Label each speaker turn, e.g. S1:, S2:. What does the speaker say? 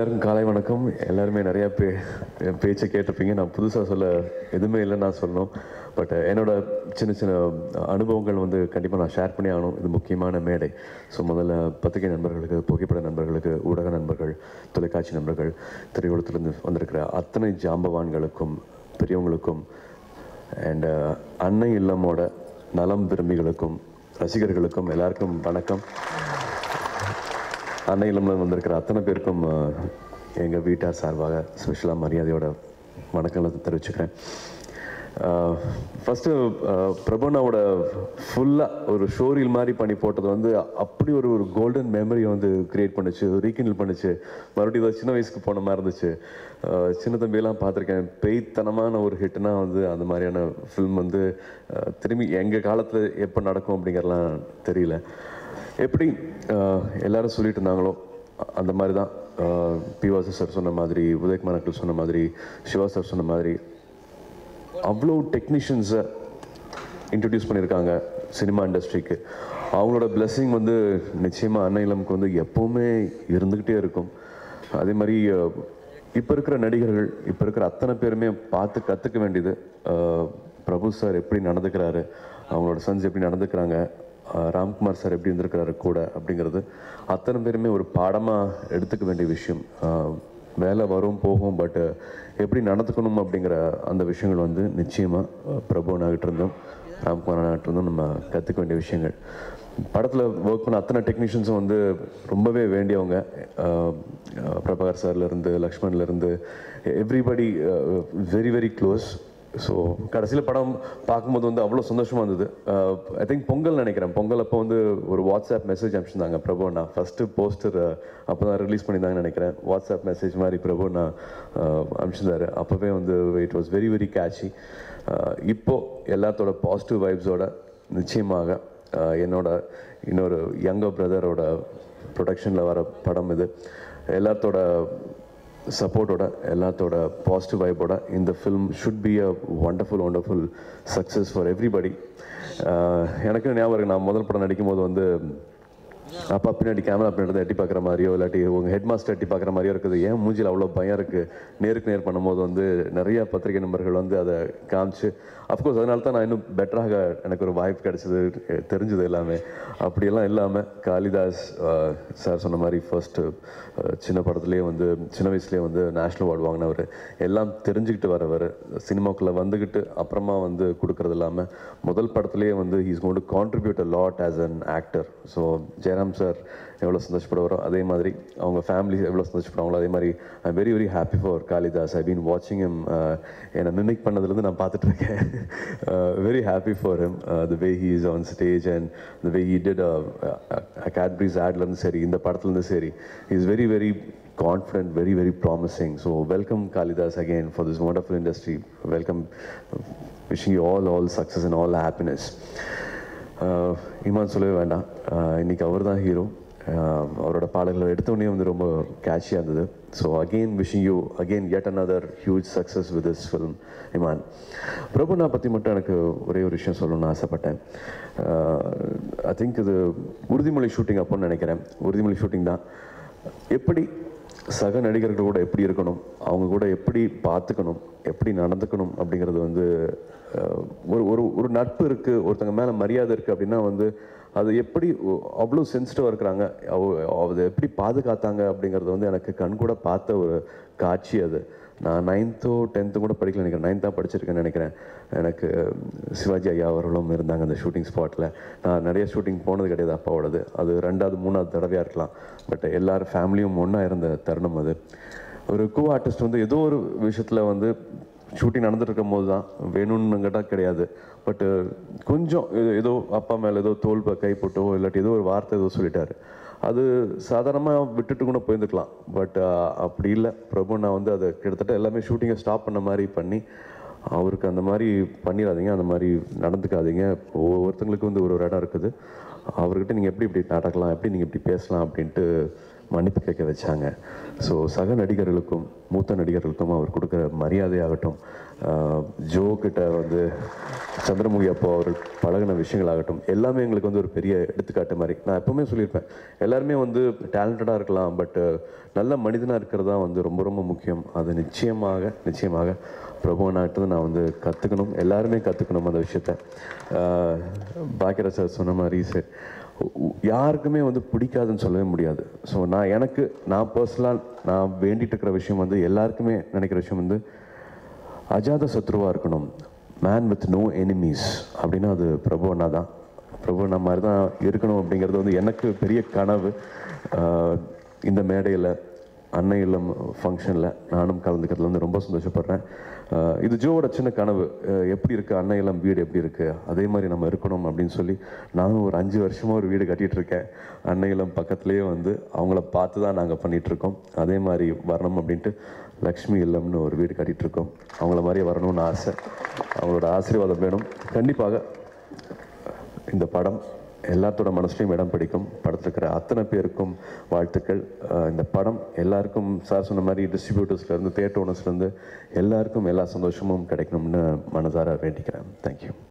S1: எல்லாருக்கும் காலை வணக்கம் எல்லாருமே நிறைய பே என் பேச்சை கேட்டிருப்பீங்க நான் புதுசாக சொல்ல எதுவுமே இல்லைன்னு நான் சொல்லணும் பட் என்னோட சின்ன சின்ன அனுபவங்கள் வந்து கண்டிப்பாக நான் ஷேர் பண்ணி ஆகணும் இது முக்கியமான மேடை ஸோ முதல்ல பத்திரிகை நண்பர்களுக்கு புகைப்பட நண்பர்களுக்கு ஊடக நண்பர்கள் தொலைக்காட்சி நண்பர்கள் திரையுலகத்திலிருந்து வந்திருக்கிற அத்தனை ஜாம்பவான்களுக்கும் பெரியவங்களுக்கும் அண்ட் அன்னை இல்லமோட நலம் விரும்பிகளுக்கும் ரசிகர்களுக்கும் எல்லாருக்கும் வணக்கம் அன்னை இல்லம்ல வந்திருக்கிற அத்தனை பேருக்கும் அஹ், எங்க வீட்டார் சார்பாக ஸ்பெஷலாக மரியாதையோட வணக்கங்களை தெரிவிச்சுக்கிறேன் ஃபஸ்ட்டு பிரபுனாவோட ஃபுல்லாக ஒரு ஷோரீல் மாதிரி பண்ணி போட்டது வந்து அப்படி ஒரு ஒரு கோல்டன் மெமரியை வந்து கிரியேட் பண்ணுச்சு ரீகிண்டில் பண்ணுச்சு மறுபடியும் ஏதோ சின்ன வயசுக்கு போன மாதிரி இருந்துச்சு அஹ், சின்ன தம்பியெல்லாம் பார்த்துருக்கேன் பெய்த்தனமான ஒரு ஹிட்னா வந்து அந்த மாதிரியான ஃபில்ம் வந்து அஹ், திரும்பி எங்கள் காலத்தில் எப்போ நடக்கும் அப்படிங்கிறலாம் தெரியல எப்படி அஹ், எல்லாரும் சொல்லிட்டு இருந்தாங்களோ அ- அந்த மாதிரி தான் பிவாசி சார் சொன்ன மாதிரி உதயகுமார் அங்கிள் சொன்ன மாதிரி சிவா சார் சொன்ன மாதிரி அவ்வளோ டெக்னீஷியன்ஸை இன்ட்ரடியூஸ் பண்ணியிருக்காங்க சினிமா இண்டஸ்ட்ரிக்கு அவங்களோட blessing வந்து நிச்சயமாக அன்னை இளமுக்கு வந்து எப்போவுமே இருந்துக்கிட்டே இருக்கும் அதே மாதிரி இப்போ இருக்கிற நடிகர்கள் இப்போ இருக்கிற அத்தனை பேருமே பார்த்து கற்றுக்க வேண்டியது அஹ், பிரபு சார் எப்படி நடந்துக்கிறாரு அவங்களோட சன்ஸ் எப்படி நடந்துக்கிறாங்க அஹ், ராம்குமார் சார் எப்படி இருந்திருக்கிறாரு கூட அப்படிங்கிறது அத்தனை பேருமே ஒரு பாடமாக எடுத்துக்க வேண்டிய விஷயம் அஹ், வேலை வரும் போகும் பட் எப்படி நடந்துக்கணும் அப்படிங்கிற அந்த விஷயங்கள் வந்து நிச்சயமாக பிரபுனாகிட்ட இருந்தும் ராம்குமாராகிட்ட இருந்தும் நம்ம கற்றுக்க வேண்டிய விஷயங்கள் படத்தில் ஒர்க் பண்ண அத்தனை டெக்னீஷியன்ஸும் வந்து ரொம்பவே வேண்டியவங்க அஹ், அஹ், பிரபாகர் சார்லேருந்து லக்ஷ்மண்லேருந்து everybody very very close so கடைசியில் படம் பார்க்கும்போது வந்து அவ்வளோ சந்தோஷமாக இருந்தது ஐ திங்க் பொங்கல் நினைக்கிறேன் பொங்கல் அப்போ வந்து ஒரு வாட்ஸ்அப் மெசேஜ் அனுப்பிச்சிருந்தாங்க பிரபு நான் ஃபஸ்ட்டு போஸ்டர் அப்போ தான் ரிலீஸ் பண்ணியிருந்தாங்கன்னு நினைக்கிறேன் வாட்ஸ்அப் மெசேஜ் மாதிரி பிரபு நான் அனுப்பிச்சிருந்தாரு அப்போவே வந்து it was very very catchy இப்போ எல்லாத்தோட பாசிட்டிவ் வைப்ஸோட நிச்சயமாக அஹ், என்னோட இன்னொரு யங்கர் பிரதரோட ப்ரொடக்ஷனில் வர படம் இது எல்லாத்தோட சப்போர்ட்டோட எல்லாத்தோட பாசிட்டிவ் வைப்போட இந்த film should be a wonderful wonderful success for everybody எனக்கு ஞாபகம் இருக்கு நான் முதல் படம் நடிக்கும் போது வந்து அப்பா பின்னாடி கேமரா பின்னாடி எட்டி பார்க்குற மாதிரியோ இல்லாட்டி உங்கள் ஹெட் மாஸ்டர் எட்டி பார்க்குற மாதிரியோ இருக்குது ஏன் மூஞ்சில் அவ்வளோ பயம் இருக்குது நேருக்கு நேர் பண்ணும்போது வந்து நிறைய பத்திரிகை நண்பர்கள் வந்து அதை காமிச்சு அஃப்கோர்ஸ் அதனால தான் நான் இன்னும் பெட்டராக எனக்கு ஒரு வாய்ப்பு கிடைச்சது எ- தெரிஞ்சது எல்லாமே அப்படியெல்லாம் இல்லாமல் காளிதாஸ் சார் சொன்ன மாதிரி ஃபர்ஸ்ட்டு சின்ன படத்துலேயே வந்து சின்ன வயசுலேயே வந்து நேஷ்னல் அவார்டு வாங்கினவர் எல்லாம் தெரிஞ்சுக்கிட்டு வரவர் சினிமாக்குள்ளே வந்துக்கிட்டு அப்புறமா வந்து கொடுக்கறது இல்லாமல் முதல் படத்துலேயே வந்து he's gone to contribute a lot as an actor so Jayaram sir எவ்வளோ சந்தோஷப்படுவாரோ அதே மாதிரி அவங்க ஃபேமிலி எவ்வளோ சந்தோஷப்படுவாங்களோ அதே மாதிரி I very very happy for Kalidas I been வாட்சிங் எம் என்னை மிமிக் பண்ணதுலேருந்து நான் பார்த்துட்ருக்கேன் very happy for him the way he is on stage and the way he did Cadbury's ஆட்லேருந்து சரி இந்த படத்துலேருந்து சரி is very very confident, very, very promising. So welcome Kalidas again for this wonderful industry. Welcome. Wishing you all, all success and all happiness. Uh, Imman சொல்லவே வேண்டாம் Uh, இன்னைக்கு அவர் தான் hero அவரோட பாடல்கள் எடுத்தோடனே வந்து ரொம்ப கேட்சியாக இருந்தது so again wishing you again yet another huge success with this film Imman பிரபுனா பற்றி மட்டும் எனக்கு ஒரே ஒரு விஷயம் சொல்லணும்னு ஆசைப்பட்டேன் ஐ திங்க் இது உறுதிமொழி ஷூட்டிங் அப்போன்னு நினைக்கிறேன் உறுதிமொழி ஷூட்டிங் தான் எப்படி சக நடிகர்கள் கூட எப்படி இருக்கணும் அவங்க கூட எப்படி பார்த்துக்கணும் எப்படி நடந்துக்கணும் அப்படிங்கிறது வந்து அஹ், ஒரு ஒரு ஒரு நட்பு இருக்குது ஒருத்தங்க மேலே மரியாதை இருக்குது அப்படின்னா வந்து அது எப்படி ஒ- அவ்வளோ சென்சிட்டிவாக இருக்கிறாங்க அவ- அதை எப்படி பாதுகாத்தாங்க அப்படிங்கிறது வந்து எனக்கு கண்கூட பார்த்த ஒரு காட்சி அது நான் நைன்த்தோ டென்த்தோ கூட படிக்கல நினைக்கிறேன் நைன்த் தான் படிச்சிருக்கேன்னு நினைக்கிறேன் எனக்கு சிவாஜி ஐயா அவர்களும் இருந்தாங்க அந்த ஷூட்டிங் ஸ்பாட்டில் நான் நிறைய ஷூட்டிங் போனது கிடையாது அப்பாவோடது அது ரெண்டாவது மூணாவது தடவையாக இருக்கலாம் பட் எல்லாரும் ஃபேமிலியும் ஒன்றா இருந்த தருணம் அது ஒரு கோ ஆர்டிஸ்ட் வந்து ஏதோ ஒரு விஷயத்தில் வந்து ஷூட்டிங் நடந்துட்டு இருக்கும் போது தான் வேணும்னு கேட்டால் கிடையாது பட்டு கொஞ்சம் ஏதோ- ஏதோ அப்பா மேலே ஏதோ தோல் ப- கை போட்டோ இல்லாட்டி ஏதோ ஒரு வார்த்தை ஏதோ சொல்லிட்டாரு அது சாதாரணமாக விட்டுட்டு கூட போயிருந்துக்கலாம் பட் அப்படி இல்லை பிரபு நான் வந்து அதை கிட்டத்தட்ட எல்லாமே ஷூட்டிங்கை ஸ்டாப் பண்ண மாதிரி பண்ணி அவருக்கு அந்த மாதிரி பண்ணிடாதீங்க அந்த மாதிரி நடந்துக்காதீங்க ஒவ்வொருத்தங்களுக்கு வந்து ஒரு ஒரு இடம் இருக்குது அவர்கிட்ட நீங்கள் எப்படி இப்படி நடக்கலாம் எப்படி நீங்கள் இப்படி பேசலாம் அப்படின்ட்டு மன்னிப்பு கேட்க வச்சாங்க ஸோ சக நடிகர்களுக்கும் மூத்த நடிகர்களுக்கும் அவர் கொடுக்குற மரியாதையாகட்டும் ஆஹ் ஜோ கிட்ட வந்து சந்திரமுகி அப்போ அவர் பழகின விஷயங்களாகட்டும் எல்லாமே எங்களுக்கு வந்து ஒரு பெரிய எடுத்துக்காட்டு மாதிரி நான் எப்பவுமே சொல்லியிருப்பேன் எல்லாருமே வந்து டேலண்டடாக இருக்கலாம் பட் நல்ல மனிதனாக இருக்கிறது தான் வந்து ரொம்ப ரொம்ப முக்கியம் அது நிச்சயமாக நிச்சயமாக பிரபுவனாகிட்ட நான் வந்து கற்றுக்கணும் எல்லாருமே கற்றுக்கணும் அந்த விஷயத்த ஆஹ் பாக்கியராஜ் சார் சொன்ன மாதிரி சார் யாருக்குமே வந்து பிடிக்காதுன்னு சொல்லவே முடியாது ஸோ நான் எனக்கு நான் பர்சனலாக நான் வேண்டிட்டு இருக்கிற விஷயம் வந்து எல்லாருக்குமே நினைக்கிற விஷயம் வந்து அஜாத சத்ருவாக இருக்கணும் மேன் வித் நோ எனிமீஸ் அப்படின்னா அது பிரபு அண்ணா தான் பிரபு அண்ணா மாதிரி தான் இருக்கணும் அப்படிங்கிறது வந்து எனக்கு பெரிய கனவு ஆஹ் இந்த மேடையில் அன்னை இல்லம் ஃபங்க்ஷனில் நானும் கலந்துக்கிறதுல வந்து ரொம்ப சந்தோஷப்படுறேன் ஆஹ் இது ஜோவோட சின்ன கனவு ஆஹ் எப்படி இருக்குது அன்னை இல்லம் வீடு எப்படி இருக்குது அதே மாதிரி நம்ம இருக்கணும் அப்படின்னு சொல்லி நானும் ஒரு அஞ்சு வருஷமாக ஒரு வீடு கட்டிட்டு இருக்கேன் அன்னை இல்லம் பக்கத்துலேயே வந்து அவங்கள பார்த்து தான் நாங்கள் பண்ணிகிட்ருக்கோம் அதே மாதிரி வரணும் அப்படின்ட்டு லக்ஷ்மி இல்லம்னு ஒரு வீடு கட்டிட்டு இருக்கோம் அவங்கள மாதிரியே வரணும்னு ஆசை அவங்களோட ஆசீர்வாதம் வேணும் கண்டிப்பாக இந்த படம் எல்லாத்தோட மனசுலையும் இடம் பிடிக்கும் படத்தில் இருக்கிற அத்தனை பேருக்கும் வாழ்த்துக்கள் அஹ் இந்த படம் எல்லாருக்கும் சார் சொன்ன மாதிரி டிஸ்ட்ரிபியூட்டர்ஸ்லேருந்து தேட்டர் ஓனர்ஸ்லேருந்து எல்லாருக்கும் எல்லா சந்தோஷமும் கிடைக்கணும்னு மனதார வேண்டிக்கிறேன் தேங்க்யூ